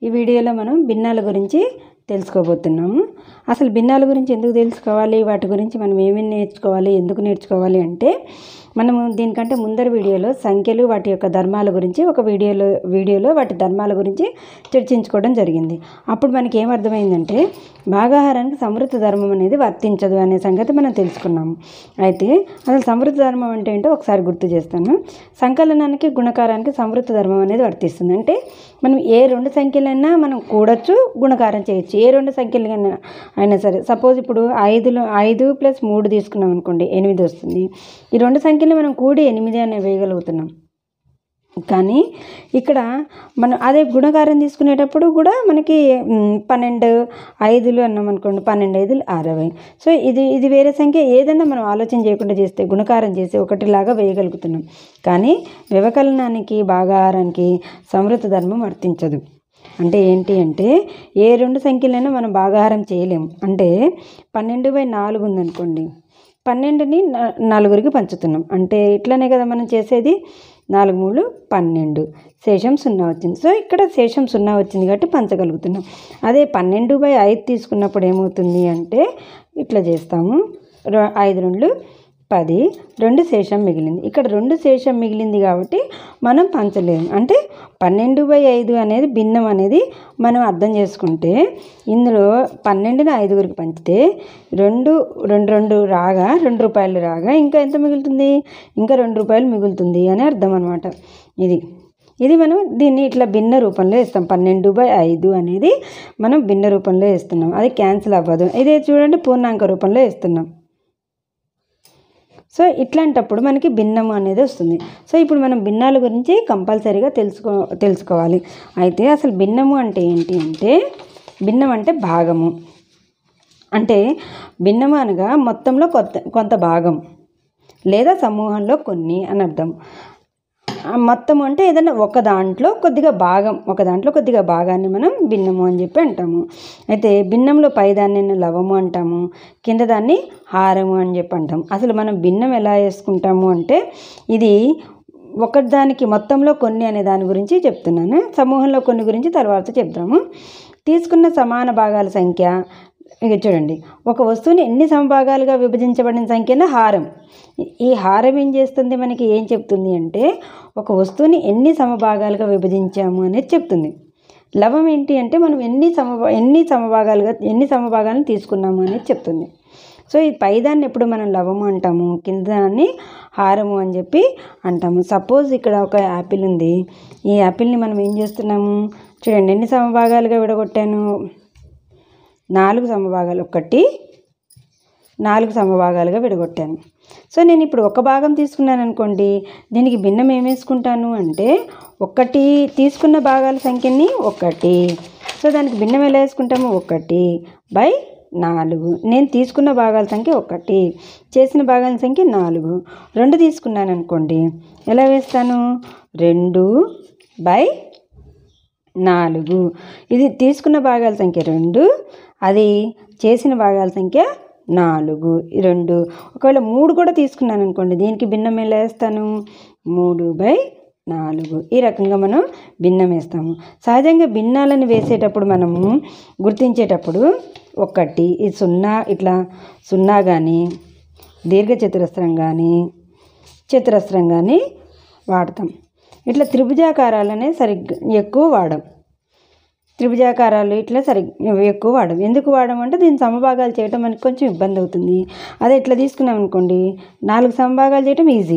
ఈ వీడియోలో మనం భిన్నాల గురించి తెలుసుకోబోతున్నాము అసలు భిన్నాల గురించి ఎందుకు తెలుసుకోవాలి వాటి గురించి మనం ఏమేమి నేర్చుకోవాలి ఎందుకు నేర్చుకోవాలి అంటే మనము దీనికంటే ముందర వీడియోలో సంఖ్యలు వాటి యొక్క ధర్మాల గురించి ఒక వీడియోలో వీడియోలో వాటి ధర్మాల గురించి చర్చించుకోవడం జరిగింది అప్పుడు మనకి ఏమర్థమైందంటే భాగాహారానికి సమృద్ధ ధర్మం అనేది వర్తించదు అనే సంగతి మనం తెలుసుకున్నాము అయితే అసలు సమృద్ధ ధర్మం అంటే ఏంటో ఒకసారి గుర్తు చేస్తాను సంకలనానికి గుణకారానికి సమృద్ధ ధర్మం అనేది వర్తిస్తుంది అంటే మనం ఏ రెండు సంఖ్యలైనా మనం కూడొచ్చు గుణకారం చేయొచ్చు ఏ రెండు సంఖ్యలైనా అయినా సరే సపోజ్ ఇప్పుడు ఐదులో ఐదు ప్లస్ మూడు తీసుకున్నాం అనుకోండి ఎనిమిది వస్తుంది ఈ రెండు సంఖ్యలు మనం కూడి ఎనిమిది అనే వేయగలుగుతున్నాం కానీ ఇక్కడ మనం అదే గుణకారం తీసుకునేటప్పుడు కూడా మనకి మ్, పన్నెండు ఐదులు అన్నాం అనుకోండి పన్నెండు ఐదులు అరవై సో ఇది ఇది వేరే సంఖ్య ఏదైనా మనం ఆలోచన చేయకుండా చేస్తే గుణకారం చేసి ఒకటిలాగా వేయగలుగుతున్నాం కానీ వ్యవకలనానికి భాగాహారానికి సమృద్ధ ధర్మం వర్తించదు అంటే ఏంటి అంటే ఏ రెండు సంఖ్యలైనా మనం భాగాహారం చేయలేము అంటే పన్నెండు బై నాలుగు ఉందనుకోండి పన్నెండుని న- నలుగురికి పంచుతున్నాం అంటే ఇట్లనే కదా మనం చేసేది నాలుగు మూడు పన్నెండు శేషం సున్నా వచ్చింది సో ఇక్కడ శేషం సున్నా వచ్చింది కాబట్టి పంచగలుగుతున్నాం అదే పన్నెండు బై ఐదు తీసుకున్నప్పుడు ఏమవుతుంది అంటే ఇట్లా చేస్తాము ర- ఐదు రెండు పది రెండు శేషం మిగిలింది ఇక్కడ రెండు శేషం మిగిలింది కాబట్టి మనం పంచలేము అంటే పన్నెండు బై ఐదు అనేది భిన్నం అనేది మనం అర్థం చేసుకుంటే ఇందులో పన్నెండుని ఐదుగురికి పంచితే రెండు రెండు రెండు రాగా రెండు రూపాయలు రాగా ఇంకా ఎంత మిగులుతుంది ఇంకా రెండు రూపాయలు మిగులుతుంది అని అర్థం అనమాట ఇది ఇది మనం దీన్ని ఇట్లా భిన్న రూపంలో ఇస్తాం పన్నెండు బై ఐదు అనేది మనం భిన్న రూపంలో ఇస్తున్నాం అది క్యాన్సిల్ అవ్వదు ఇదే చూడండి పూర్ణాంక రూపంలో ఇస్తున్నాం సో ఇట్లాంటప్పుడు మనకి భిన్నము అనేది వస్తుంది సో ఇప్పుడు మనం భిన్నాల గురించి కంపల్సరీగా తెలుసుకో తెలుసుకోవాలి అయితే అసలు భిన్నము అంటే ఏంటి అంటే భిన్నం అంటే భాగము అంటే భిన్నము అనగా మొత్తంలో కొత్త కొంత భాగం లేదా సమూహంలో కొన్ని అని అర్థం ఆ మొత్తం అంటే ఏదైనా ఒక దాంట్లో కొద్దిగా భాగం ఒక దాంట్లో కొద్దిగా భాగాన్ని మనం భిన్నము అని చెప్పి అంటాము అయితే భిన్నంలో పై దాన్ని లవము అంటాము కింద దాన్ని హారము అని చెప్పి అంటాం అసలు మనం భిన్నం ఎలా వేసుకుంటాము అంటే ఇది ఒకదానికి మొత్తంలో కొన్ని అనే దాని గురించి చెప్తున్నాను సమూహంలో కొన్ని గురించి తర్వాత చెప్తాము తీసుకున్న సమాన భాగాల సంఖ్య ఇక చూడండి ఒక వస్తువుని ఎన్ని సమభాగాలుగా విభజించబడిన సంఖ్యన హారం ఈ- ఈ హారం ఏం చేస్తుంది మనకి ఏం చెప్తుంది అంటే ఒక వస్తువుని ఎన్ని సమభాగాలుగా విభజించాము అనేది చెప్తుంది లవం ఏంటి అంటే మనం ఎన్ని సమ ఎన్ని సమభాగాలుగా ఎన్ని సమభాగాలను తీసుకున్నాము అనేది చెప్తుంది సో ఈ పైదాన్ని ఎప్పుడు మనం లవము అంటాము కింద దాన్ని హారము అని చెప్పి అంటాము సపోజ్ ఇక్కడ ఒక యాపిల్ ఉంది ఈ యాపిల్ని మనం ఏం చేస్తున్నాము చూడండి ఎన్ని సమభాగాలుగా విడగొట్టాను నాలుగు సమభాగాలు ఒకటి నాలుగు సమభాగాలుగా విడగొట్టాను సో నేను ఇప్పుడు ఒక భాగం తీసుకున్నాను అనుకోండి దీనికి భిన్నం ఏం వేసుకుంటాను అంటే ఒకటి తీసుకున్న భాగాల సంఖ్యని ఒకటి సో దానికి భిన్నం ఎలా వేసుకుంటాము ఒకటి బై నాలుగు నేను తీసుకున్న భాగాల సంఖ్య ఒకటి చేసిన భాగాల సంఖ్య నాలుగు రెండు తీసుకున్నాను అనుకోండి ఎలా వేస్తాను రెండు బై నాలుగు ఇది తీసుకున్న భాగాల సంఖ్య రెండు అది చేసిన భాగాల సంఖ్య నాలుగు ఈ రెండు ఒకవేళ మూడు కూడా తీసుకున్నాను అనుకోండి దీనికి భిన్నం ఎలా వేస్తాను మూడు బై నాలుగు ఈ రకంగా మనం భిన్నం వేస్తాము సహజంగా భిన్నాలను వేసేటప్పుడు మనము గుర్తించేటప్పుడు ఒకటి ఈ సున్నా ఇట్లా సున్నా కానీ దీర్ఘ చతురస్రం కానీ చతురస్రం కానీ వాడతాం ఇట్లా త్రిభుజాకారాలనే సరిగ్గా ఎక్కువ వాడం త్రిభుజాకారాలు ఇట్లా సరి ఎక్కువ వాడం ఎందుకు వాడడం అంటే దీని సమభాగాలు చేయటం మనకి కొంచెం ఇబ్బంది అవుతుంది అదే ఇట్లా తీసుకున్నాం అనుకోండి నాలుగు సమభాగాలు చేయటం ఈజీ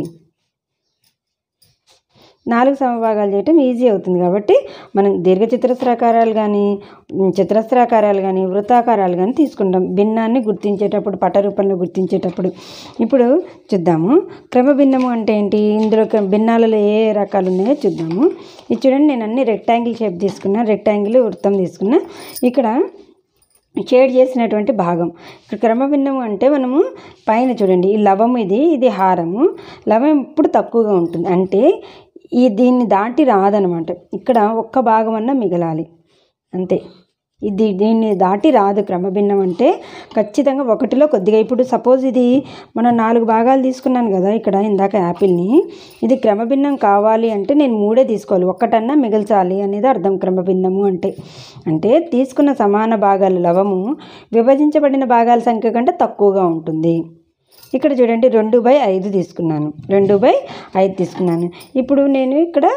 నాలుగు సమభాగాలు చేయటం ఈజీ అవుతుంది కాబట్టి మనం దీర్ఘ చతురస్రాకారాలు కానీ ఉమ్, చతురస్రాకారాలు కానీ వృత్తాకారాలు కానీ తీసుకుంటాం భిన్నాన్ని గుర్తించేటప్పుడు పట రూపంలో గుర్తించేటప్పుడు ఇప్పుడు చూద్దాము క్రమ భిన్నము అంటే ఏంటి ఇందులో క్ర- భిన్నాలలో ఏ ఏ రకాలు ఉన్నాయో చూద్దాము ఇది చూడండి నేను అన్ని రెక్టాంగిల్ షేప్ తీసుకున్నా రెక్టాంగిల్ వృత్తం తీసుకున్నా ఇక్కడ షేడ్ చేసినటువంటి భాగం ఇక్కడ క్రమభిన్నము అంటే మనము పైన చూడండి ఈ లవము ఇది ఇది హారము లవం ఇప్పుడు తక్కువగా ఉంటుంది అంటే ఈ దీన్ని దాటి రాదనమాట ఇక్కడ ఒక్క భాగం అన్నా మిగలాలి అంతే ఇది దీన్ని దాటి రాదు క్రమభిన్నం అంటే ఖచ్చితంగా ఒకటిలో కొద్దిగా ఇప్పుడు సపోజ్ ఇది మనం నాలుగు భాగాలు తీసుకున్నాను కదా ఇక్కడ ఇందాక యాపిల్ని ఇది క్రమభిన్నం కావాలి అంటే నేను మూడే తీసుకోవాలి ఒక్కటన్నా మిగల్చాలి అనేది అర్థం క్రమభిన్నము అంటే అంటే తీసుకున్న సమాన భాగాల లవము విభజించబడిన భాగాల సంఖ్య కంటే తక్కువగా ఉంటుంది ఇక్కడ చూడండి రెండు బై ఐదు తీసుకున్నాను రెండు బై ఐదు తీసుకున్నాను ఇప్పుడు నేను ఇక్కడ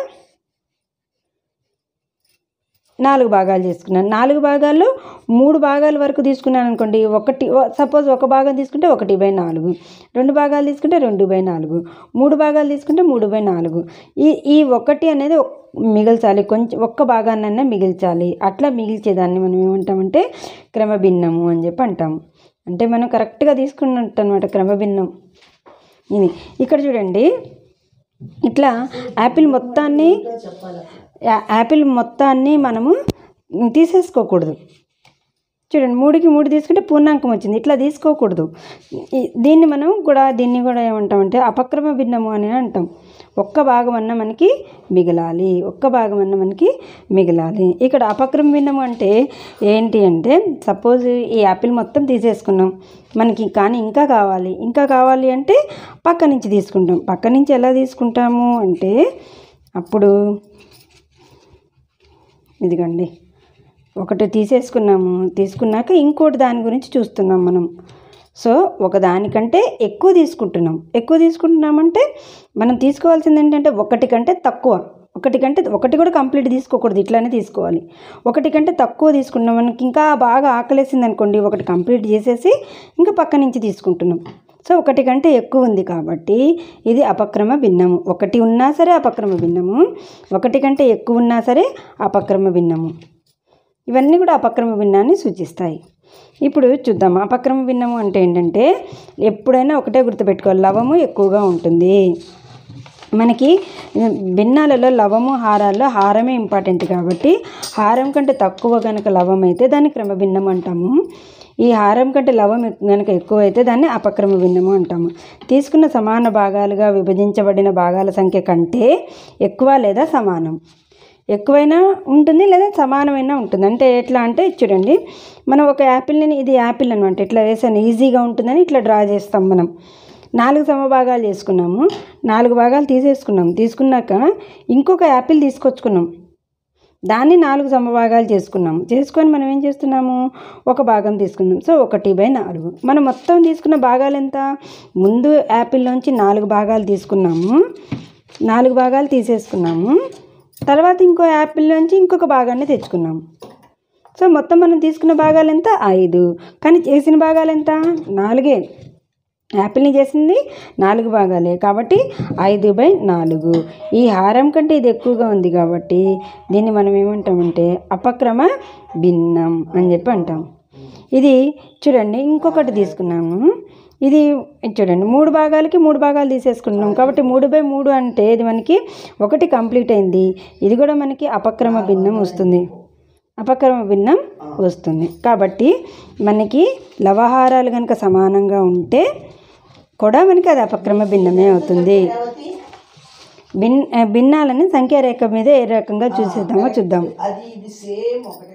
నాలుగు భాగాలు తీసుకున్నాను నాలుగు భాగాల్లో మూడు భాగాల వరకు తీసుకున్నాను అనుకోండి ఒకటి సపోజ్ ఒక భాగం తీసుకుంటే ఒకటి బై నాలుగు రెండు భాగాలు తీసుకుంటే రెండు బై నాలుగు మూడు భాగాలు తీసుకుంటే మూడు బై నాలుగు ఈ ఈ ఒకటి అనేది ఒక్- మిగల్చాలి కొంచెం ఒక్క భాగాన్నైనా మిగిల్చాలి అట్లా మిగిల్చేదాన్ని మనం ఏమంటామంటే క్రమభిన్నము అని చెప్పి అంటాం అంటే మనం కరెక్ట్గా తీసుకున్నట్టు అనమాట క్రమభిన్నం ఇది ఇక్కడ చూడండి ఇట్లా యాపిల్ మొత్తాన్ని యా- యాపిల్ మొత్తాన్ని మనము తీసేసుకోకూడదు చూడండి మూడుకి మూడు తీసుకుంటే పూర్ణాంకం వచ్చింది ఇట్లా తీసుకోకూడదు ఈ- దీన్ని మనం కూడా దీన్ని కూడా ఏమంటామంటే అపక్రమ భిన్నము అని అంటాం ఒక్క భాగం అన్న మనకి మిగలాలి ఒక్క భాగం అన్న మనకి మిగలాలి ఇక్కడ అపక్రమ భిన్నము అంటే ఏంటి అంటే సపోజ్ ఈ యాపిల్ మొత్తం తీసేసుకున్నాం మనకి కానీ ఇంకా కావాలి ఇంకా కావాలి అంటే పక్క నుంచి తీసుకుంటాం పక్క నుంచి ఎలా తీసుకుంటాము అంటే అప్పుడు ఇదిగోండి ఒకటి తీసేసుకున్నాము తీసుకున్నాక ఇంకోటి దాని గురించి చూస్తున్నాం మనం సో ఒక దానికంటే ఎక్కువ తీసుకుంటున్నాం ఎక్కువ తీసుకుంటున్నామంటే మనం తీసుకోవాల్సింది ఏంటంటే ఒకటి కంటే తక్కువ ఒకటి కంటే ఒకటి కూడా కంప్లీట్ తీసుకోకూడదు ఇట్లానే తీసుకోవాలి ఒకటి కంటే తక్కువ తీసుకున్నాం మనకి ఇంకా బాగా ఆకలేసింది అనుకోండి ఒకటి కంప్లీట్ చేసేసి ఇంకా పక్క నుంచి తీసుకుంటున్నాం సో ఒకటి కంటే ఎక్కువ ఉంది కాబట్టి ఇది అపక్రమ భిన్నము ఒకటి ఉన్నా సరే అపక్రమ భిన్నము ఒకటి కంటే ఎక్కువ ఉన్నా సరే అపక్రమ భిన్నము ఇవన్నీ కూడా అపక్రమ భిన్నాన్ని సూచిస్తాయి ఇప్పుడు చూద్దాం అపక్రమ భిన్నము అంటే ఏంటంటే ఎప్పుడైనా ఒకటే గుర్తుపెట్టుకోవాలి లవము ఎక్కువగా ఉంటుంది మనకి భిన్నాలలో లవము హారాల్లో హారమే ఇంపార్టెంట్ కాబట్టి హారం కంటే తక్కువ కనుక లవం అయితే దాన్ని క్రమభిన్నం అంటాము ఈ హారం కంటే లవం కనుక ఎక్కువ అయితే దాన్ని అపక్రమ భిన్నము అంటాము తీసుకున్న సమాన భాగాలుగా విభజించబడిన భాగాల సంఖ్య కంటే ఎక్కువ లేదా సమానం ఎక్కువైనా ఉంటుంది లేదా సమానమైన ఉంటుంది అంటే ఎట్లా అంటే చూడండి మనం ఒక యాపిల్ని ఇది యాపిల్ అనమాట ఇట్లా వేసాను ఈజీగా ఉంటుందని ఇట్లా డ్రా చేస్తాం మనం నాలుగు సమభాగాలు చేసుకున్నాము నాలుగు భాగాలు తీసేసుకున్నాం తీసుకున్నాక ఇంకొక యాపిల్ తీసుకొచ్చుకున్నాం దాన్ని నాలుగు సమభాగాలు చేసుకున్నాం చేసుకొని మనం ఏం చేస్తున్నాము ఒక భాగం తీసుకున్నాం సో ఒకటి బై నాలుగు మనం మొత్తం తీసుకున్న భాగాలు ఎంత ముందు యాపిల్లోంచి నాలుగు భాగాలు తీసుకున్నాము నాలుగు భాగాలు తీసేసుకున్నాము తర్వాత ఇంకో యాపిల్ నుంచి ఇంకొక భాగాన్ని తెచ్చుకున్నాము సో మొత్తం మనం తీసుకున్న భాగాలు ఎంత ఐదు కానీ చేసిన భాగాలు ఎంత నాలుగే యాపిల్ని చేసింది నాలుగు భాగాలే కాబట్టి ఐదు బై నాలుగు ఈ హారం కంటే ఇది ఎక్కువగా ఉంది కాబట్టి దీన్ని మనం ఏమంటామంటే అపక్రమ భిన్నం అని చెప్పి అంటాం ఇది చూడండి ఇంకొకటి తీసుకున్నాము ఇది చూడండి మూడు భాగాలకి మూడు భాగాలు తీసేసుకుంటున్నాం కాబట్టి మూడు బై మూడు అంటే ఇది మనకి ఒకటి కంప్లీట్ అయింది ఇది కూడా మనకి అపక్రమ భిన్నం వస్తుంది అపక్రమ భిన్నం వస్తుంది కాబట్టి మనకి లవహారాలు కనుక సమానంగా ఉంటే కూడా మనకి అది అపక్రమ భిన్నమే అవుతుంది భిన్ ఆ, భిన్నాలని సంఖ్యారేఖ మీద ఏ రకంగా చూసేద్దామో చూద్దాం అది ఇది సేమ్ ఒకటే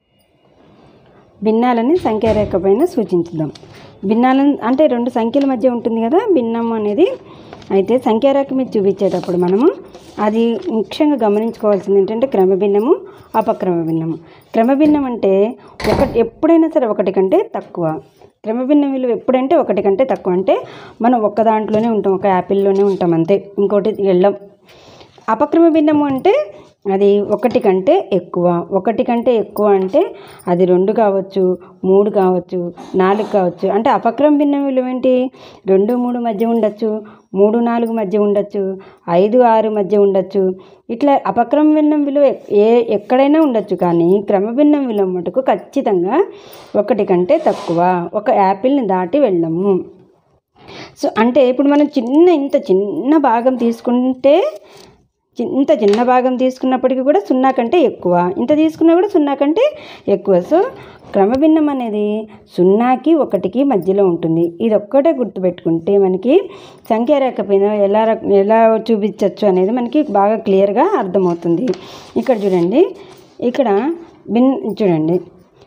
భిన్నాలని సంఖ్యారేఖ పైన సూచించుదాం భిన్నాలను అంటే రెండు సంఖ్యల మధ్య ఉంటుంది కదా భిన్నం అనేది అయితే సంఖ్యారేఖ మీద చూపించేటప్పుడు మనము అది ముఖ్యంగా గమనించుకోవాల్సింది ఏంటంటే క్రమభిన్నము అపక్రమ భిన్నము క్రమభిన్నం అంటే ఒకటి ఎప్పుడైనా సరే ఒకటి కంటే తక్కువ క్రమభిన్న విలువ ఎప్పుడంటే ఒకటి కంటే తక్కువ అంటే మనం ఒక్క దాంట్లోనే ఉంటాం ఒక యాపిల్లోనే ఉంటాం అంతే ఇంకోటి వెళ్ళం అపక్రమ భిన్నము అంటే అది ఒకటి కంటే ఎక్కువ ఒకటి కంటే ఎక్కువ అంటే అది రెండు కావచ్చు మూడు కావచ్చు నాలుగు కావచ్చు అంటే అపక్రమ భిన్నం విలువ ఏంటి రెండు మూడు మధ్య ఉండొచ్చు మూడు నాలుగు మధ్య ఉండొచ్చు ఐదు ఆరు మధ్య ఉండొచ్చు ఇట్లా అపక్రమ భిన్నం విలువ ఏ ఎక్కడైనా ఉండొచ్చు కానీ క్రమభిన్నం విలువ మటుకు ఖచ్చితంగా ఒకటి కంటే తక్కువ ఒక యాపిల్ని దాటి వెళ్ళము సో అంటే ఇప్పుడు మనం చిన్న ఇంత చిన్న భాగం తీసుకుంటే చి- ఇంత చిన్న భాగం తీసుకున్నప్పటికీ కూడా సున్నా కంటే ఎక్కువ ఇంత తీసుకున్నా కూడా సున్నా కంటే ఎక్కువ సో క్రమభిన్నం అనేది సున్నాకి ఒకటికి మధ్యలో ఉంటుంది ఇది ఒక్కటే గుర్తుపెట్టుకుంటే మనకి సంఖ్యారేఖ పైన ఎలా రక- ఎలా చూపించవచ్చు అనేది మనకి బాగా క్లియర్గా అర్థమవుతుంది ఇక్కడ చూడండి ఇక్కడ భిన్ చూడండి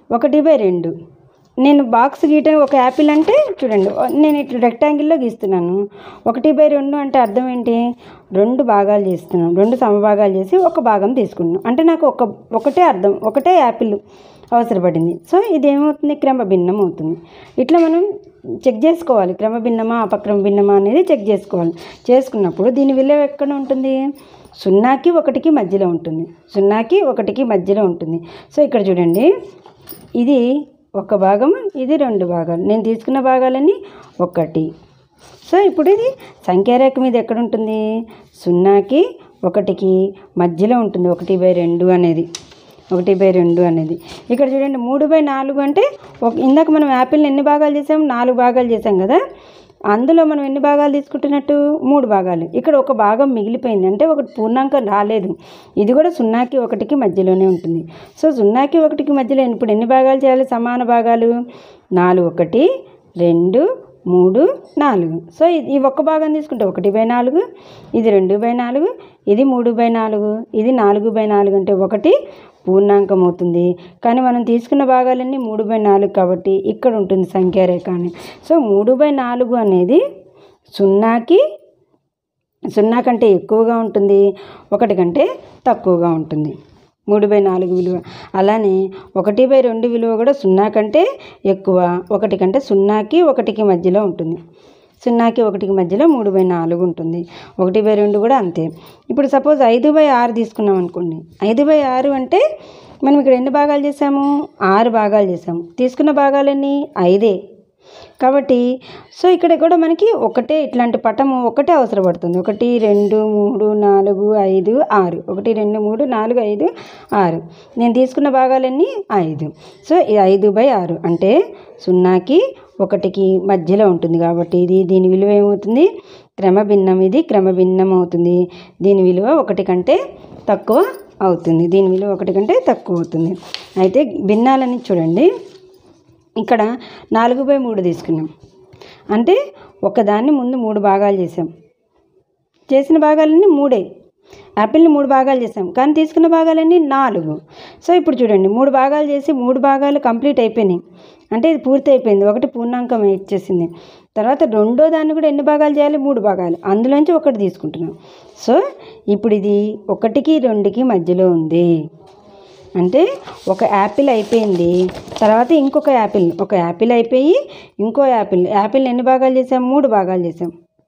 ఒకటి బై రెండు నేను బాక్స్ గీయటం ఒక యాపిల్ అంటే చూడండి నేను ఇట్లా రెక్టాంగిల్లో గీస్తున్నాను ఒకటి బై రెండు అంటే అర్థం ఏంటి రెండు భాగాలు చేస్తున్నాను రెండు సమభాగాలు చేసి ఒక భాగం తీసుకున్నాను అంటే నాకు ఒక ఒకటే అర్థం ఒకటే యాపిల్ అవసరపడింది సో ఇది ఏమవుతుంది క్రమ భిన్నం అవుతుంది ఇట్లా మనం చెక్ చేసుకోవాలి క్రమ భిన్నమా అపక్రమ భిన్నమా అనేది చెక్ చేసుకోవాలి చేసుకున్నప్పుడు దీని విలువ ఎక్కడ ఉంటుంది సున్నాకి ఒకటికి మధ్యలో ఉంటుంది సున్నాకి ఒకటికి మధ్యలో ఉంటుంది సో ఇక్కడ చూడండి ఇది ఒక భాగం ఇది రెండు భాగాలు నేను తీసుకున్న భాగాలన్నీ ఒకటి సో ఇప్పుడు ఇది సంఖ్యారేఖ మీద ఎక్కడ ఉంటుంది సున్నాకి ఒకటికి మధ్యలో ఉంటుంది ఒకటి బై రెండు అనేది ఒకటి బై రెండు అనేది ఇక్కడ చూడండి మూడు బై నాలుగు అంటే ఒక ఇందాక మనం యాపిల్ని ఎన్ని భాగాలు చేసాం నాలుగు భాగాలు చేసాం కదా అందులో మనం ఎన్ని భాగాలు తీసుకుంటున్నట్టు మూడు భాగాలు ఇక్కడ ఒక భాగం మిగిలిపోయింది అంటే ఒకటి పూర్ణాంకం రాలేదు ఇది కూడా సున్నాకి ఒకటికి మధ్యలోనే ఉంటుంది సో సున్నాకి ఒకటికి మధ్యలో ఇప్పుడు ఎన్ని భాగాలు చేయాలి సమాన భాగాలు నాలుగు ఒకటి రెండు మూడు నాలుగు సో ఇది ఈ ఒక్క భాగం తీసుకుంటే ఒకటి బై నాలుగు ఇది రెండు బై నాలుగు ఇది మూడు బై నాలుగు ఇది నాలుగు బై నాలుగు అంటే ఒకటి పూర్ణాంకం అవుతుంది కానీ మనం తీసుకున్న భాగాలన్నీ మూడు బై నాలుగు కాబట్టి ఇక్కడ ఉంటుంది సంఖ్యారేఖ అని సో మూడు బై నాలుగు అనేది సున్నాకి సున్నా కంటే ఎక్కువగా ఉంటుంది ఒకటి కంటే తక్కువగా ఉంటుంది మూడు బై నాలుగు విలువ అలానే ఒకటి బై రెండు విలువ కూడా సున్నా కంటే ఎక్కువ ఒకటి కంటే సున్నాకి ఒకటికి మధ్యలో ఉంటుంది సున్నాకి ఒకటికి మధ్యలో మూడు బై నాలుగు ఉంటుంది ఒకటి బై రెండు కూడా అంతే ఇప్పుడు సపోజ్ ఐదు బై ఆరు తీసుకున్నాం అనుకోండి ఐదు బై ఆరు అంటే మనం ఇక్కడ ఎన్ని భాగాలు చేసాము ఆరు భాగాలు చేసాము తీసుకున్న భాగాలన్నీ ఐదే కాబట్టి సో ఇక్కడ కూడా మనకి ఒకటే ఇట్లాంటి పటము ఒకటే అవసరపడుతుంది ఒకటి రెండు మూడు నాలుగు ఐదు ఆరు ఒకటి రెండు మూడు నాలుగు ఐదు ఆరు నేను తీసుకున్న భాగాలన్నీ ఐదు సో ఈ ఐదు బై ఆరు అంటే సున్నాకి ఒకటికి మధ్యలో ఉంటుంది కాబట్టి ఇది దీని విలువ ఏమవుతుంది క్రమభిన్నం ఇది క్రమభిన్నం అవుతుంది దీని విలువ ఒకటి కంటే తక్కువ అవుతుంది దీని విలువ ఒకటి కంటే తక్కువ అవుతుంది అయితే భిన్నాలని చూడండి ఇక్కడ నాలుగు బై మూడు తీసుకున్నాం అంటే ఒకదాన్ని ముందు మూడు భాగాలు చేసాం చేసిన భాగాలన్నీ మూడే యాపిల్ని మూడు భాగాలు చేసాం కానీ తీసుకున్న భాగాలన్నీ నాలుగు సో ఇప్పుడు చూడండి మూడు భాగాలు చేసి మూడు భాగాలు కంప్లీట్ అయిపోయినాయి అంటే ఇది పూర్తి అయిపోయింది ఒకటి పూర్ణాంకం ఇచ్చేసింది తర్వాత రెండో దాన్ని కూడా ఎన్ని భాగాలు చేయాలి మూడు భాగాలు అందులోంచి ఒకటి తీసుకుంటున్నాం సో ఇప్పుడు ఇది ఒకటికి రెండుకి మధ్యలో ఉంది అంటే ఒక యాపిల్ అయిపోయింది తర్వాత ఇంకొక యాపిల్ ఒక యాపిల్ అయిపోయి ఇంకో యాపిల్ యాపిల్ ఎన్ని భాగాలు చేసాం మూడు భాగాలు చేసాం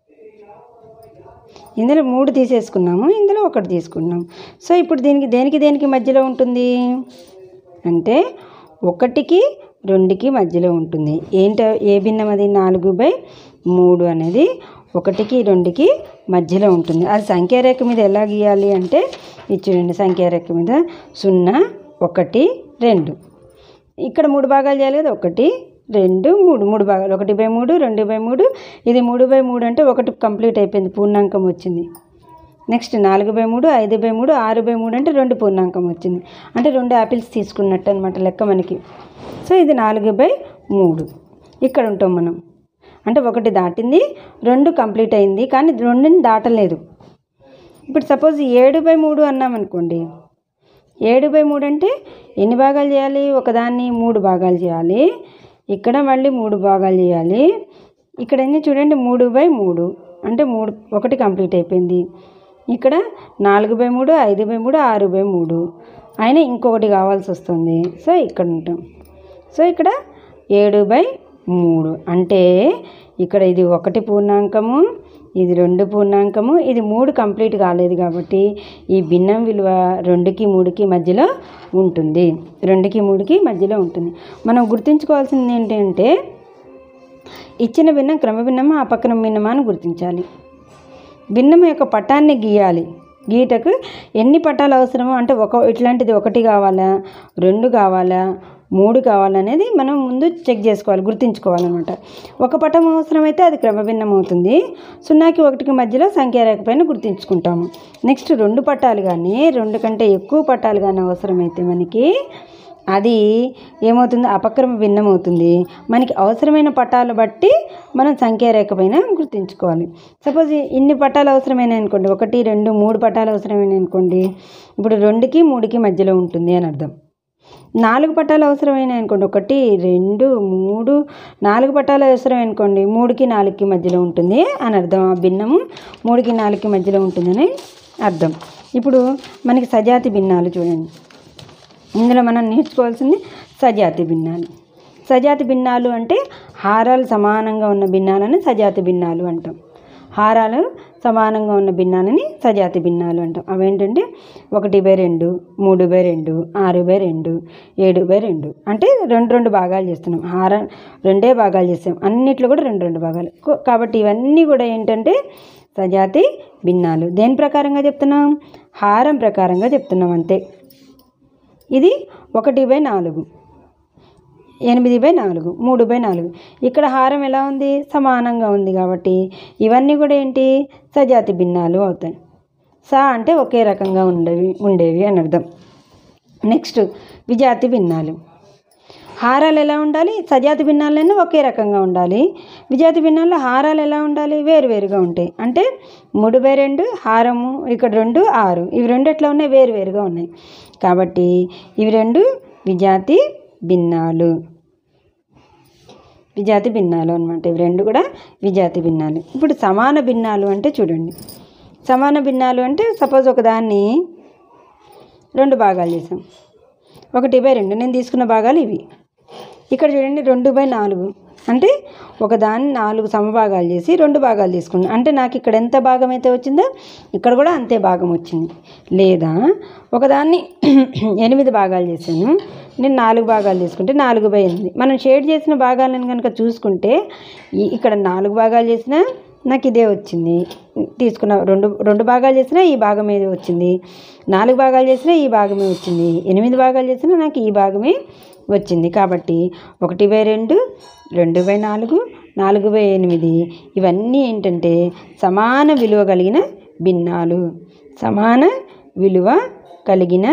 ఇందులో మూడు తీసేసుకున్నాము ఇందులో ఒకటి తీసుకున్నాం సో ఇప్పుడు దీనికి దేనికి దేనికి మధ్యలో ఉంటుంది అంటే ఒకటికి రెండుకి మధ్యలో ఉంటుంది ఏంట ఏ భిన్నం అది నాలుగు బై మూడు అనేది ఒకటికి రెండుకి మధ్యలో ఉంటుంది అది సంఖ్యారేఖ మీద ఎలా గీయాలి అంటే ఇది చూడండి సంఖ్యారేఖ మీద సున్నా ఒకటి రెండు ఇక్కడ మూడు భాగాలు చేయాలి కదా ఒకటి రెండు మూడు మూడు భాగాలు ఒకటి బై మూడు రెండు బై మూడు ఇది మూడు బై మూడు అంటే ఒకటి కంప్లీట్ అయిపోయింది పూర్ణాంకం వచ్చింది నెక్స్ట్ నాలుగు బై మూడు ఐదు బై మూడు ఆరు బై మూడు అంటే రెండు పూర్ణాంకం వచ్చింది అంటే రెండు యాపిల్స్ తీసుకున్నట్టు అనమాట లెక్క మనకి సో ఇది నాలుగు బై మూడు ఇక్కడ ఉంటాం మనం అంటే ఒకటి దాటింది రెండు కంప్లీట్ అయింది కానీ రెండుని దాటలేదు ఇప్పుడు సపోజ్ ఏడు బై మూడు అన్నాం అనుకోండి ఏడు బై మూడు అంటే ఎన్ని భాగాలు చేయాలి ఒకదాన్ని మూడు భాగాలు చేయాలి ఇక్కడ మళ్ళీ మూడు భాగాలు చేయాలి ఇక్కడ ఎన్ని చూడండి మూడు బై మూడు అంటే మూడు ఒకటి కంప్లీట్ అయిపోయింది ఇక్కడ నాలుగు బై మూడు ఐదు బై మూడు ఆరు బై మూడు అయినా ఇంకొకటి కావాల్సి వస్తుంది సో ఇక్కడ ఉంటాం సో ఇక్కడ ఏడు బై మూడు అంటే ఇక్కడ ఇది ఒకటి పూర్ణాంకము ఇది రెండు పూర్ణాంకము ఇది మూడు కంప్లీట్ కాలేదు కాబట్టి ఈ భిన్నం విలువ రెండుకి మూడుకి మధ్యలో ఉంటుంది రెండుకి మూడుకి మధ్యలో ఉంటుంది మనం గుర్తుంచుకోవాల్సింది ఏంటంటే ఇచ్చిన భిన్నం క్రమభిన్నమా అపక్రమ భిన్నమా అని గుర్తించాలి భిన్నం యొక్క పటాన్ని గీయాలి గీటకు ఎన్ని పటాలు అవసరమో అంటే ఒక ఇట్లాంటిది ఒకటి కావాలా రెండు కావాలా మూడు కావాలనేది మనం ముందు చెక్ చేసుకోవాలి గుర్తుంచుకోవాలన్నమాట ఒక పటం అవసరమైతే అది క్రమభిన్నం అవుతుంది సున్నాకి ఒకటికి మధ్యలో సంఖ్యారేఖ పైన గుర్తుంచుకుంటాము నెక్స్ట్ రెండు పట్టాలు కానీ రెండు కంటే ఎక్కువ పట్టాలు కానీ అవసరమైతే మనకి అది ఏమవుతుంది అపక్రమ భిన్నం అవుతుంది మనకి అవసరమైన పట్టాలు బట్టి మనం సంఖ్యారేఖ పైన గుర్తుంచుకోవాలి సపోజ్ ఇన్ని పట్టాలు అవసరమైన అనుకోండి ఒకటి రెండు మూడు పట్టాలు అవసరమైన అనుకోండి ఇప్పుడు రెండుకి మూడుకి మధ్యలో ఉంటుంది అని అర్థం నాలుగు పట్టాలు అవసరమైన అనుకోండి ఒకటి రెండు మూడు నాలుగు పట్టాలు అవసరం అనుకోండి మూడుకి నాలుగుకి మధ్యలో ఉంటుంది అని అర్థం ఆ భిన్నము మూడుకి నాలుగుకి మధ్యలో ఉంటుందని అర్థం ఇప్పుడు మనకి సజాతి భిన్నాలు చూడండి ఇందులో మనం నేర్చుకోవాల్సింది సజాతి భిన్నాలు సజాతి భిన్నాలు అంటే హారాలు సమానంగా ఉన్న భిన్నాలని సజాతి భిన్నాలు అంటాం హారాలు సమానంగా ఉన్న భిన్నాలని సజాతి భిన్నాలు అంటాం అవేంటంటే ఒకటి బై రెండు మూడు బై రెండు ఆరు బై రెండు ఏడు బై రెండు అంటే రెండు రెండు భాగాలు చేస్తున్నాం హార రెండే భాగాలు చేస్తాం అన్నిట్లో కూడా రెండు రెండు భాగాలు కో- కాబట్టి ఇవన్నీ కూడా ఏంటంటే సజాతి భిన్నాలు దేని ప్రకారంగా చెప్తున్నాం హారం ప్రకారంగా చెప్తున్నాం అంతే ఇది ఒకటి బై నాలుగు ఎనిమిది బై నాలుగు మూడు బై నాలుగు ఇక్కడ హారం ఎలా ఉంది సమానంగా ఉంది కాబట్టి ఇవన్నీ కూడా ఏంటి సజాతి భిన్నాలు అవుతాయి సా అంటే ఒకే రకంగా ఉండేవి ఉండేవి అని అర్థం నెక్స్ట్ విజాతి భిన్నాలు హారాలు ఎలా ఉండాలి సజాతి భిన్నాలైనా ఒకే రకంగా ఉండాలి విజాతి భిన్నాల్లో హారాలు ఎలా ఉండాలి వేరువేరుగా ఉంటాయి అంటే మూడు బై రెండు హారము ఇక్కడ రెండు ఆరు ఇవి రెండు ఎట్లా ఉన్నాయి వేరువేరుగా ఉన్నాయి కాబట్టి ఇవి రెండు విజాతి భిన్నాలు విజాతి భిన్నాలు అనమాట ఇవి రెండు కూడా విజాతి భిన్నాలు ఇప్పుడు సమాన భిన్నాలు అంటే చూడండి సమాన భిన్నాలు అంటే సపోజ్ ఒక దాన్ని రెండు భాగాలు చేసాం ఒకటి బై రెండు నేను తీసుకున్న భాగాలు ఇవి ఇక్కడ చూడండి రెండు బై నాలుగు అంటే ఒక దాన్ని నాలుగు సమభాగాలు చేసి రెండు భాగాలు తీసుకున్నాను అంటే నాకు ఇక్కడ ఎంత భాగం అయితే వచ్చిందో ఇక్కడ కూడా అంతే భాగం వచ్చింది లేదా ఒకదాన్ని ఎనిమిది భాగాలు చేశాను నేను నాలుగు భాగాలు తీసుకుంటే నాలుగు బై ఎనిమిది మనం షేడ్ చేసిన భాగాలను కనుక చూసుకుంటే ఈ- ఇక్కడ నాలుగు భాగాలు చేసినా నాకు ఇదే వచ్చింది తీసుకున్న రెండు రెండు భాగాలు చేసినా ఈ భాగం ఏది వచ్చింది నాలుగు భాగాలు చేసినా ఈ భాగమే వచ్చింది ఎనిమిది భాగాలు చేసినా నాకు ఈ భాగమే వచ్చింది కాబట్టి ఒకటి బై రెండు రెండు బై నాలుగు నాలుగు బై ఎనిమిది ఇవన్నీ ఏంటంటే సమాన విలువ కలిగిన భిన్నాలు సమాన విలువ కలిగిన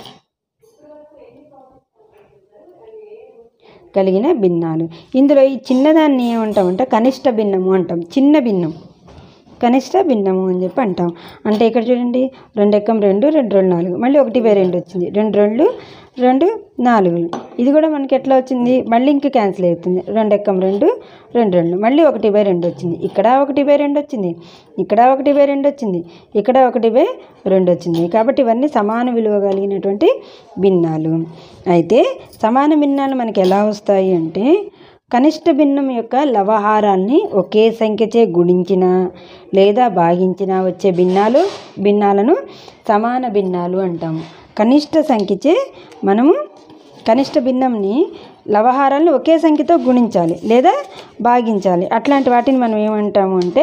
కలిగిన భిన్నాలు ఇందులో ఈ చిన్నదాన్ని ఏమంటామంటే కనిష్ట భిన్నము అంటాం చిన్న భిన్నం కనిష్ట భిన్నము అని చెప్పి అంటాం అంటే ఇక్కడ చూడండి రెండు ఎక్కం రెండు రెండు రెండు నాలుగు మళ్ళీ ఒకటి బై రెండు వచ్చింది రెండు రెండు రెండు నాలుగులు ఇది కూడా మనకి ఎట్లా వచ్చింది మళ్ళీ ఇంక క్యాన్సిల్ అవుతుంది రెండు ఎక్కం రెండు రెండు రెండు మళ్ళీ ఒకటి బై రెండు వచ్చింది ఇక్కడ ఒకటి బై రెండు వచ్చింది ఇక్కడ ఒకటి బై రెండు వచ్చింది ఇక్కడ ఒకటి బై రెండు వచ్చింది కాబట్టి ఇవన్నీ సమాన విలువ కలిగినటువంటి భిన్నాలు అయితే సమాన భిన్నాలు మనకి ఎలా వస్తాయి అంటే కనిష్ట భిన్నం యొక్క లవహారాన్ని ఒకే సంఖ్యచే గుణించిన లేదా భాగించిన వచ్చే భిన్నాలు భిన్నాలను సమాన భిన్నాలు అంటాము కనిష్ట సంఖ్యచే మనము కనిష్ట భిన్నంని లవహారాలను ఒకే సంఖ్యతో గుణించాలి లేదా భాగించాలి అట్లాంటి వాటిని మనం ఏమంటాము అంటే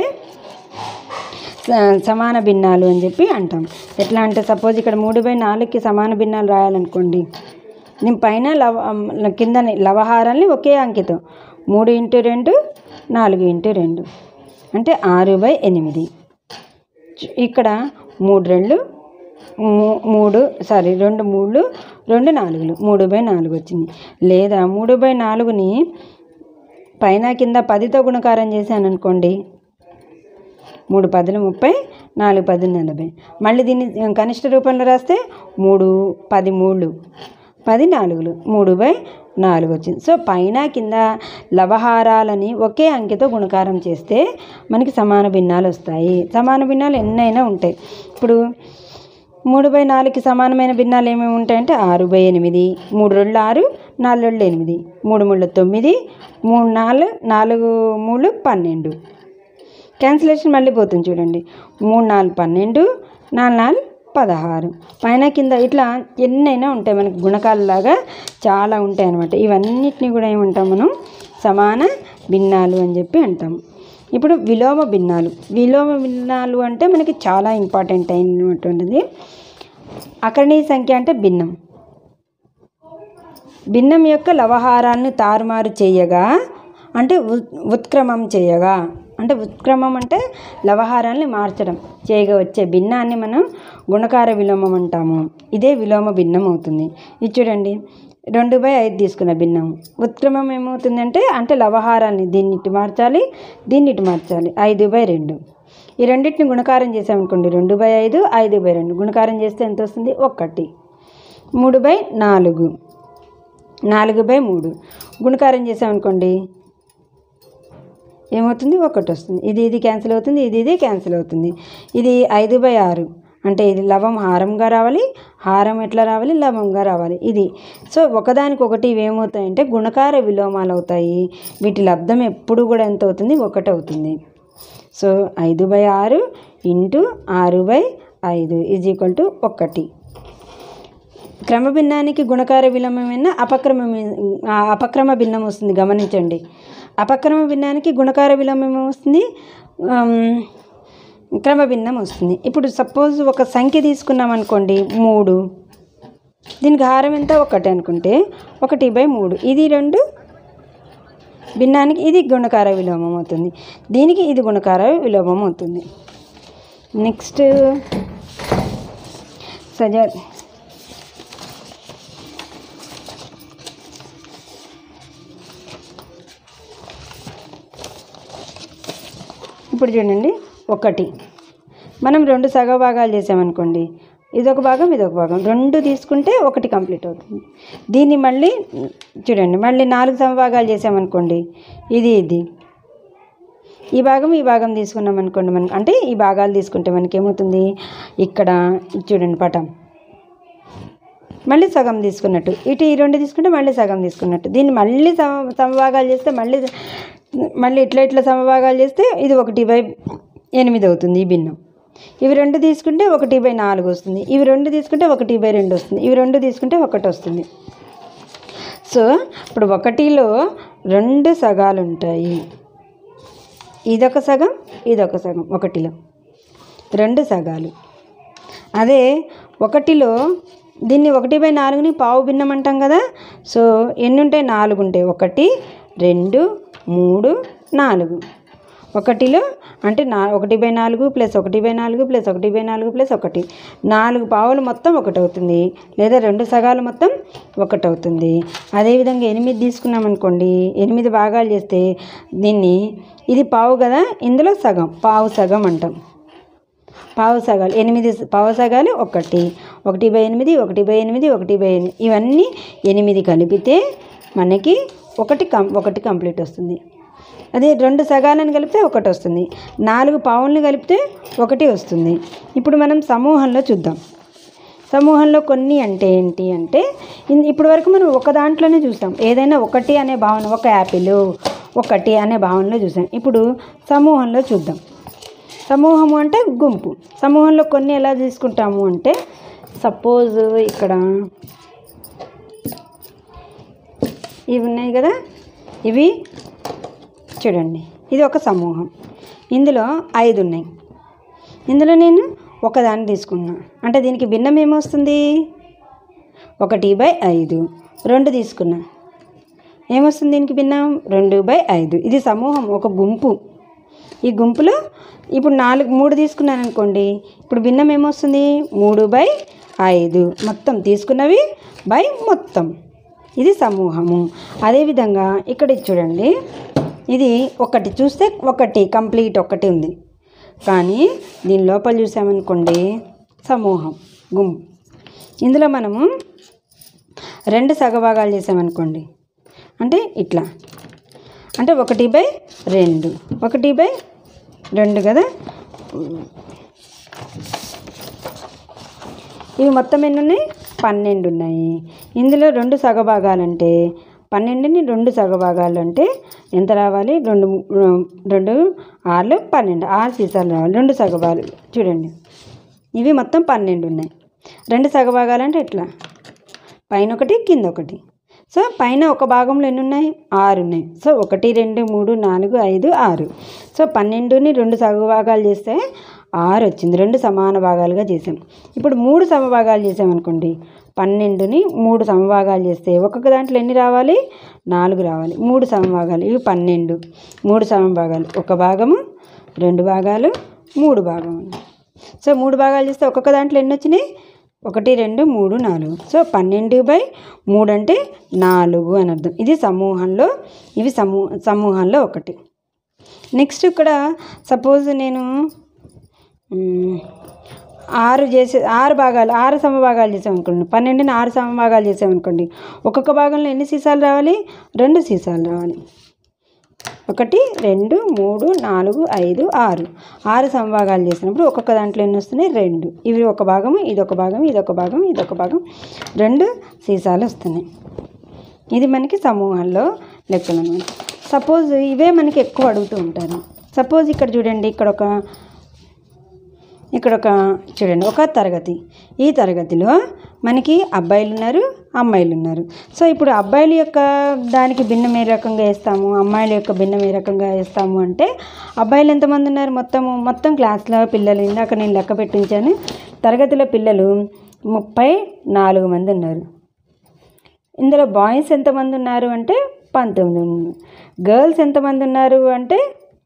స- సమాన భిన్నాలు అని చెప్పి అంటాం ఎట్లా అంటే సపోజ్ ఇక్కడ మూడు బై నాలుగుకి సమాన భిన్నాలు రాయాలనుకోండి నేను పైన లవ కింద లవహారాల్ని ఒకే అంకెతో మూడు ఇంటూ రెండు నాలుగు ఇంటూ రెండు అంటే ఆరు బై ఎనిమిది చు- ఇక్కడ మూడు రెండు మూ- మూడు సారీ రెండు మూడు రెండు నాలుగులు మూడు బై నాలుగు వచ్చింది లేదా మూడు బై నాలుగుని పైన కింద పదితో గుణకారం చేశాను అనుకోండి మూడు పదులు ముప్పై నాలుగు పదులు నలభై మళ్ళీ దీన్ని కనిష్ట రూపంలో రాస్తే మూడు పది మూడు పది నాలుగులు మూడు బై నాలుగు వచ్చింది సో పైన కింద లవహారాలని ఒకే అంకెతో గుణకారం చేస్తే మనకి సమాన భిన్నాలు వస్తాయి సమాన భిన్నాలు ఎన్నైనా ఉంటాయి ఇప్పుడు మూడు బై నాలుగుకి సమానమైన భిన్నాలు ఏమేమి ఉంటాయంటే ఆరు బై ఎనిమిది మూడు రెండు ఆరు నాలుగు రెండు ఎనిమిది మూడు మూడు తొమ్మిది మూడు నాలుగు నాలుగు మూడు పన్నెండు క్యాన్సిలేషన్ మళ్ళీ పోతుంది చూడండి మూడు నాలుగు పన్నెండు నాలుగు నాలుగు పదహారు పైన కింద ఇట్లా ఎన్నైనా ఉంటాయి మనకి గుణకాలలాగా చాలా ఉంటాయి అన్నమాట ఇవన్నిటిని కూడా ఏమంటాం మనం సమాన భిన్నాలు అని చెప్పి అంటాం ఇప్పుడు విలోమ భిన్నాలు విలోమ భిన్నాలు అంటే మనకి చాలా ఇంపార్టెంట్ అయినటువంటిది అకరణీయ సంఖ్య అంటే భిన్నం భిన్నం యొక్క లవహారాన్ని తారుమారు చేయగా అంటే ఉత్ ఉత్క్రమం చేయగా అంటే ఉత్క్రమం అంటే లవహారాన్ని మార్చడం చేయగా వచ్చే భిన్నాన్ని మనం గుణకార విలోమం అంటాము ఇదే విలోమ భిన్నం అవుతుంది ఇది చూడండి రెండు బై ఐదు తీసుకున్న భిన్నం ఉత్క్రమం ఏమవుతుందంటే అంటే లవహారాన్ని దీన్ని ఇటు మార్చాలి దీన్ని ఇటు మార్చాలి ఐదు బై రెండు ఈ రెండింటిని గుణకారం చేసామనుకోండి రెండు బై ఐదు ఐదు బై రెండు గుణకారం చేస్తే ఎంత వస్తుంది ఒకటి మూడు బై నాలుగు నాలుగు బై మూడు గుణకారం చేసామనుకోండి ఏమవుతుంది ఒకటి వస్తుంది ఇది ఇది క్యాన్సిల్ అవుతుంది ఇది ఇది క్యాన్సిల్ అవుతుంది ఇది ఐదు బై ఆరు అంటే ఇది లవం హారంగా రావాలి హారం ఎట్లా రావాలి లవంగా రావాలి ఇది సో ఒకదానికొకటి ఇవి ఏమవుతాయంటే గుణకార విలోమాలు అవుతాయి వీటి లబ్ధం ఎప్పుడు కూడా ఎంత అవుతుంది ఒకటి అవుతుంది సో ఐదు బై ఆరు ఇంటూ ఆరు బై ఐదు ఈజ్ ఈక్వల్ టు ఒకటి క్రమభిన్నానికి గుణకార విలోమమైన అపక్రమ ఆ, అపక్రమ భిన్నం వస్తుంది గమనించండి అపక్రమ భిన్నానికి గుణకార విలోమం వస్తుంది ఆమ్, క్రమ భిన్నం వస్తుంది ఇప్పుడు సపోజ్ ఒక సంఖ్య తీసుకున్నాం అనుకోండి మూడు దీనికి హారం ఎంత ఒకటి అనుకుంటే ఒకటి బై మూడు ఇది రెండు భిన్నానికి ఇది గుణకార విలోమం అవుతుంది దీనికి ఇది గుణకార విలోమం అవుతుంది నెక్స్ట్ సజా ఇప్పుడు చూడండి ఒకటి మనం రెండు సగ భాగాలు చేసామనుకోండి ఇదొక భాగం ఇదొక భాగం రెండు తీసుకుంటే ఒకటి కంప్లీట్ అవుతుంది దీన్ని మళ్ళీ చూడండి మళ్ళీ నాలుగు సమభాగాలు చేసామనుకోండి ఇది ఇది ఈ భాగం ఈ భాగం తీసుకున్నాం అనుకోండి మనకి అంటే ఈ భాగాలు తీసుకుంటే మనకి ఏమవుతుంది ఇక్కడ చూడండి పటం మళ్ళీ సగం తీసుకున్నట్టు ఇటు ఈ రెండు తీసుకుంటే మళ్ళీ సగం తీసుకున్నట్టు దీన్ని మళ్ళీ సమ సమభాగాలు చేస్తే మళ్ళీ మళ్ళీ ఇట్లా ఇట్లా సమభాగాలు చేస్తే ఇది ఒకటి బై ఎనిమిది అవుతుంది ఈ భిన్నం ఇవి రెండు తీసుకుంటే ఒకటి బై నాలుగు వస్తుంది ఇవి రెండు తీసుకుంటే ఒకటి బై రెండు వస్తుంది ఇవి రెండు తీసుకుంటే ఒకటి వస్తుంది సో ఇప్పుడు ఒకటిలో రెండు సగాలు ఉంటాయి ఇదొక సగం ఇదొక సగం ఒకటిలో రెండు సగాలు అదే ఒకటిలో దీన్ని ఒకటి బై నాలుగుని పావు భిన్నం అంటాం కదా సో ఎన్ని ఉంటాయి నాలుగు ఉంటాయి ఒకటి రెండు మూడు నాలుగు ఒకటిలో అంటే నా ఒకటి బై నాలుగు ప్లస్ ఒకటి బై నాలుగు ప్లస్ ఒకటి బై నాలుగు ప్లస్ ఒకటి నాలుగు పావులు మొత్తం ఒకటి అవుతుంది లేదా రెండు సగాలు మొత్తం ఒకటి అవుతుంది అదేవిధంగా ఎనిమిది తీసుకున్నాం అనుకోండి ఎనిమిది భాగాలు చేస్తే దీన్ని ఇది పావు కదా ఇందులో సగం పావు సగం అంటాం పావు సగాలు ఎనిమిది స- పావు సగాలు ఒకటి ఒకటి బై ఎనిమిది ఒకటి బై ఎనిమిది ఒకటి బై ఎనిమిది ఇవన్నీ ఎనిమిది కలిపితే మనకి ఒకటి కం ఒకటి కంప్లీట్ వస్తుంది అదే రెండు సగాలను కలిపితే ఒకటి వస్తుంది నాలుగు పావుల్ని కలిపితే ఒకటి వస్తుంది ఇప్పుడు మనం సమూహంలో చూద్దాం సమూహంలో కొన్ని అంటే ఏంటి అంటే ఇన్- ఇప్పటి వరకు మనం ఒక దాంట్లోనే చూసాం ఏదైనా ఒకటి అనే భావన ఒక యాపిల్ ఒకటి అనే భావనలో చూసాం ఇప్పుడు సమూహంలో చూద్దాం సమూహము అంటే గుంపు సమూహంలో కొన్ని ఎలా తీసుకుంటాము అంటే సపోజ్ ఇక్కడ ఇవి ఉన్నాయి కదా ఇవి చూడండి ఇది ఒక సమూహం ఇందులో ఐదు ఉన్నాయి ఇందులో నేను ఒకదాన్ని తీసుకున్నా అంటే దీనికి భిన్నం ఏమొస్తుంది ఒకటి బై ఐదు రెండు తీసుకున్నా ఏమొస్తుంది దీనికి భిన్నం రెండు బై ఐదు ఇది సమూహం ఒక గుంపు ఈ గుంపులో ఇప్పుడు నాలుగు మూడు తీసుకున్నాను అనుకోండి ఇప్పుడు భిన్నం ఏమొస్తుంది మూడు బై ఐదు మొత్తం తీసుకున్నవి బై మొత్తం ఇది సమూహము అదేవిధంగా ఇక్కడ ఇది చూడండి ఇది ఒకటి చూస్తే ఒకటి కంప్లీట్ ఒకటి ఉంది కానీ దీని లోపల చూసామనుకోండి సమూహం గుంపు ఇందులో మనము రెండు సగభాగాలు చేసామనుకోండి అంటే ఇట్లా అంటే ఒకటి బై రెండు ఒకటి బై రెండు కదా ఇవి మొత్తం ఎన్ని ఉన్నాయి పన్నెండు ఉన్నాయి ఇందులో రెండు సగభాగాలంటే పన్నెండుని రెండు సగభాగాలు అంటే ఎంత రావాలి రెండు రెండు ఆరులు పన్నెండు ఆరు సీసాలు రావాలి రెండు సగభాగాలు చూడండి ఇవి మొత్తం పన్నెండు ఉన్నాయి రెండు సగభాగాలు అంటే ఎట్లా పైన ఒకటి కింద ఒకటి సో పైన ఒక భాగంలో ఎన్ని ఉన్నాయి ఆరు ఉన్నాయి సో ఒకటి రెండు మూడు నాలుగు ఐదు ఆరు సో పన్నెండుని రెండు సగభాగాలు చేస్తే ఆరు వచ్చింది రెండు సమాన భాగాలుగా చేసాం ఇప్పుడు మూడు సమభాగాలు చేసామనుకోండి పన్నెండుని మూడు సమభాగాలు చేస్తే ఒక్కొక్క దాంట్లో ఎన్ని రావాలి నాలుగు రావాలి మూడు సమభాగాలు ఇవి పన్నెండు మూడు సమభాగాలు ఒక భాగము రెండు భాగాలు మూడు భాగము సో మూడు భాగాలు చేస్తే ఒక్కొక్క దాంట్లో ఎన్ని వచ్చినాయి ఒకటి రెండు మూడు నాలుగు సో పన్నెండు బై మూడు అంటే నాలుగు అని అర్థం ఇది సమూహంలో ఇవి సమూ సమూహంలో ఒకటి నెక్స్ట్ ఇక్కడ సపోజ్ నేను మ్, ఆరు చేసే ఆరు భాగాలు ఆరు సమభాగాలు చేసామనుకోండి పన్నెండుని ఆరు సమభాగాలు చేసామనుకోండి ఒక్కొక్క భాగంలో ఎన్ని సీసాలు రావాలి రెండు సీసాలు రావాలి ఒకటి రెండు మూడు నాలుగు ఐదు ఆరు ఆరు సమభాగాలు చేసినప్పుడు ఒక్కొక్క దాంట్లో ఎన్ని వస్తున్నాయి రెండు ఇవి ఒక భాగము ఇది ఒక భాగం ఇది ఒక భాగం ఇది ఒక భాగం రెండు సీసాలు వస్తున్నాయి ఇది మనకి సమూహాల్లో లెక్కలు అనమాట సపోజ్ ఇవే మనకి ఎక్కువ అడుగుతూ ఉంటారు సపోజ్ ఇక్కడ చూడండి ఇక్కడ ఒక ఇక్కడ ఒక చూడండి ఒక తరగతి ఈ తరగతిలో మనకి అబ్బాయిలు ఉన్నారు అమ్మాయిలు ఉన్నారు సో ఇప్పుడు అబ్బాయిల యొక్క దానికి భిన్నం ఏ రకంగా వేస్తాము అమ్మాయిల యొక్క భిన్నం ఏ రకంగా వేస్తాము అంటే అబ్బాయిలు ఎంతమంది ఉన్నారు మొత్తము మొత్తం క్లాస్లో పిల్లలు ఇందాక నేను లెక్క పెట్టించాను తరగతిలో పిల్లలు ముప్పై నాలుగు మంది ఉన్నారు ఇందులో బాయ్స్ ఎంతమంది ఉన్నారు అంటే పంతొమ్మిది ఉన్నారు గర్ల్స్ ఎంతమంది ఉన్నారు అంటే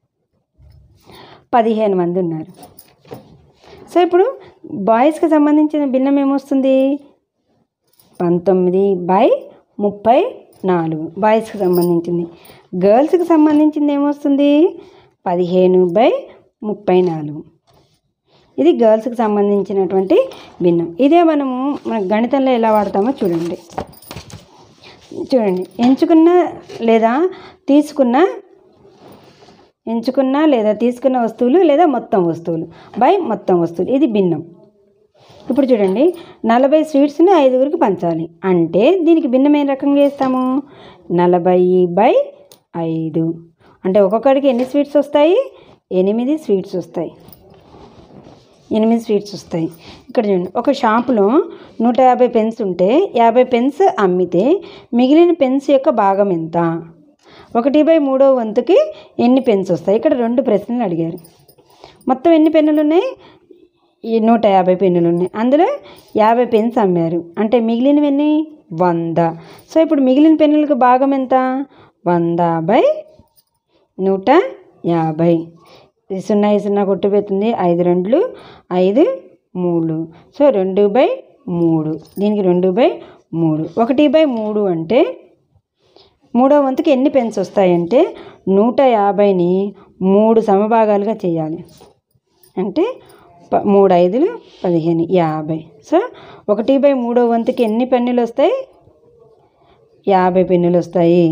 పదిహేను మంది ఉన్నారు సో ఇప్పుడు బాయ్స్కి సంబంధించిన భిన్నం ఏమొస్తుంది పంతొమ్మిది బై ముప్పై నాలుగు బాయ్స్కి సంబంధించింది గర్ల్స్కి సంబంధించింది ఏమొస్తుంది పదిహేను బై ముప్పై నాలుగు ఇది గర్ల్స్కి సంబంధించినటువంటి భిన్నం ఇదే మనము మన గణితంలో ఎలా వాడతామో చూడండి చూడండి ఎంచుకున్న లేదా తీసుకున్న ఎంచుకున్న లేదా తీసుకున్న వస్తువులు లేదా మొత్తం వస్తువులు బై మొత్తం వస్తువులు ఇది భిన్నం ఇప్పుడు చూడండి నలభై స్వీట్స్ని ఐదుగురికి పంచాలి అంటే దీనికి భిన్నమైన రకంగా వేస్తాము నలభై బై ఐదు అంటే ఒక్కొక్కడికి ఎన్ని స్వీట్స్ వస్తాయి ఎనిమిది స్వీట్స్ వస్తాయి ఎనిమిది స్వీట్స్ వస్తాయి ఇక్కడ చూడండి ఒక షాపులో నూట యాభై పెన్స్ ఉంటే యాభై పెన్స్ అమ్మితే మిగిలిన పెన్స్ యొక్క భాగం ఎంత ఒకటి బై మూడో వంతుకి ఎన్ని పెన్స్ వస్తాయి ఇక్కడ రెండు ప్రశ్నలు అడిగారు మొత్తం ఎన్ని పెన్నులు ఉన్నాయి ఈ నూట యాభై పెన్నులు ఉన్నాయి అందులో యాభై పెన్స్ అమ్మారు అంటే మిగిలినవి ఎన్ని వంద సో ఇప్పుడు మిగిలిన పెన్నులకు భాగం ఎంత వంద బై నూట యాభై ఇది సున్నా ఈ సున్నా కొట్టుపోతుంది ఐదు రెండులు ఐదు మూడు సో రెండు బై మూడు దీనికి రెండు బై మూడు ఒకటి బై మూడు అంటే మూడో వంతుకి ఎన్ని పెన్స్ వస్తాయంటే నూట యాభైని మూడు సమభాగాలుగా చేయాలి అంటే ప- మూడు ఐదులు పదిహేను యాభై సో ఒకటి బై మూడో వంతుకి ఎన్ని పెన్నులు వస్తాయి యాభై పెన్నులు వస్తాయి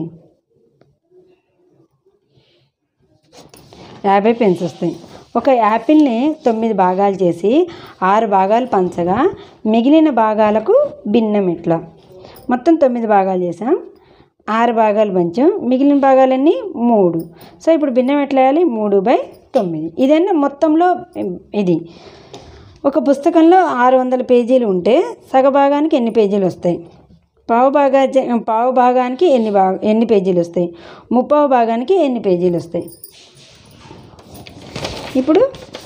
యాభై పెన్స్ వస్తాయి ఒక యాపిల్ని తొమ్మిది భాగాలు చేసి ఆరు భాగాలు పంచగా మిగిలిన భాగాలకు భిన్నం ఎట్లా మొత్తం తొమ్మిది భాగాలు చేసాం ఆరు భాగాలు పంచాం మిగిలిన భాగాలన్నీ మూడు సో ఇప్పుడు భిన్నం ఎట్లా వేయాలి మూడు బై తొమ్మిది ఇదన్నా మొత్తంలో ఇది ఒక పుస్తకంలో ఆరు వందల పేజీలు ఉంటే సగభాగానికి ఎన్ని పేజీలు వస్తాయి పావు భాగా పావు భాగానికి ఎన్ని భా ఎన్ని పేజీలు వస్తాయి ముప్పావు భాగానికి ఎన్ని పేజీలు వస్తాయి ఇప్పుడు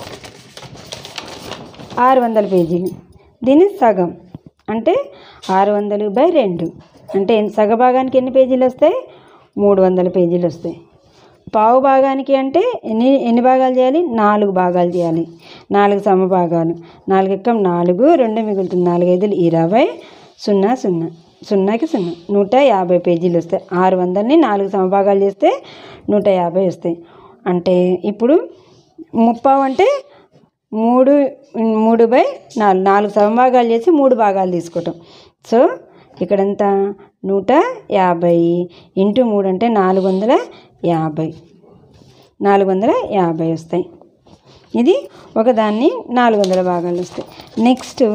ఆరు వందల పేజీలు దీని సగం అంటే ఆరు వందలు బై రెండు అంటే ఎన్ని- సగ భాగానికి ఎన్ని పేజీలు వస్తాయి మూడు వందల పేజీలు వస్తాయి పావు భాగానికి అంటే ఎన్ని ఎన్ని భాగాలు చేయాలి నాలుగు భాగాలు చేయాలి నాలుగు సమభాగాలు నాలుగు ఎక్కం నాలుగు రెండు మిగులుతుంది నాలుగు ఐదులు ఇరవై సున్నా సున్నా సున్నాకి సున్నా నూట యాభై పేజీలు వస్తాయి ఆరు వందలని నాలుగు సమభాగాలు చేస్తే నూట యాభై వస్తాయి అంటే ఇప్పుడు ముప్పావు అంటే మూడు మూడు బై నాలుగు నాలుగు సమభాగాలు చేసి మూడు భాగాలు తీసుకోవటం సో ఇక్కడ ఎంత నూట యాభై ఇంటూ మూడు అంటే నాలుగు వందల యాభై నాలుగు వందల యాభై వస్తాయి ఇది ఒకదాన్ని నాలుగు వందల భాగాలు వస్తాయి నెక్స్ట్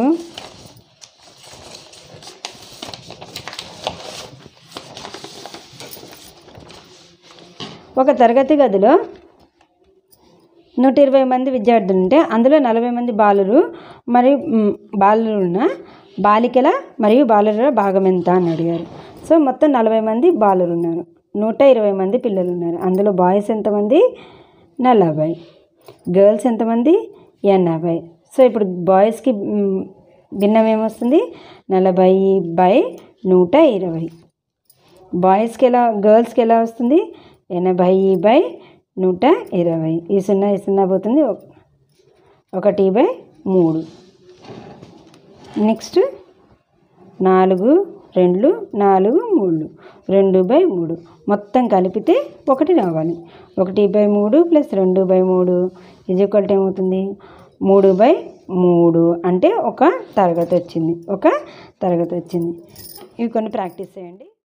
ఒక తరగతి గదిలో నూట ఇరవై మంది విద్యార్థులు ఉంటే అందులో నలభై మంది బాలురు మరియు మ్, బాలురు ఉన్న బాలికల మరియు బాలుర భాగం ఎంత అని అడిగారు సో మొత్తం నలభై మంది బాలురు ఉన్నారు నూట ఇరవై మంది పిల్లలు ఉన్నారు అందులో బాయ్స్ ఎంతమంది నలభై గర్ల్స్ ఎంతమంది ఎనభై సో ఇప్పుడు బాయ్స్కి మ్, భిన్నం ఏమొస్తుంది నలభై బై నూట ఇరవై బాయ్స్కి ఎలా గర్ల్స్కి ఎలా వస్తుంది ఎనభై బై నూట ఇరవై ఈ సున్నా ఈ సున్నా పోతుంది ఒక- ఒకటి బై మూడు నెక్స్ట్ నాలుగు రెండు నాలుగు మూడు రెండు బై మూడు మొత్తం కలిపితే ఒకటి రావాలి ఒకటి బై మూడు ప్లస్ రెండు బై మూడు ఇది ఒకటి ఏమవుతుంది మూడు బై మూడు అంటే ఒక తరగతి వచ్చింది ఒక తరగతి వచ్చింది ఇవి కొన్ని ప్రాక్టీస్ చేయండి